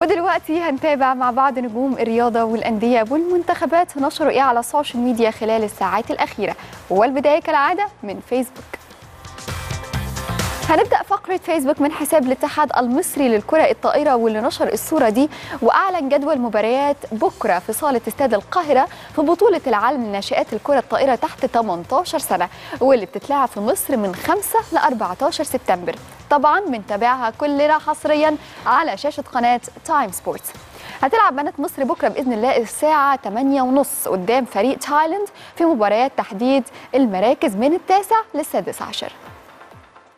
ودلوقتي هنتابع مع بعض نجوم الرياضة والأندية والمنتخبات نشروا إيه على السوشيال ميديا خلال الساعات الأخيرة والبداية كالعادة من فيسبوك هنبدأ فقرة فيسبوك من حساب الاتحاد المصري للكرة الطائرة واللي نشر الصورة دي وأعلن جدول مباريات بكرة في صالة استاد القاهرة في بطولة العالم لناشئات الكرة الطائرة تحت 18 سنة واللي بتتلعب في مصر من 5 ل 14 سبتمبر طبعا بنتابعها كلنا حصريا على شاشة قناة تايم سبورتس هتلعب بنات مصر بكره باذن الله الساعه 8:30 قدام فريق تايلاند في مباريات تحديد المراكز من التاسع للسادس عشر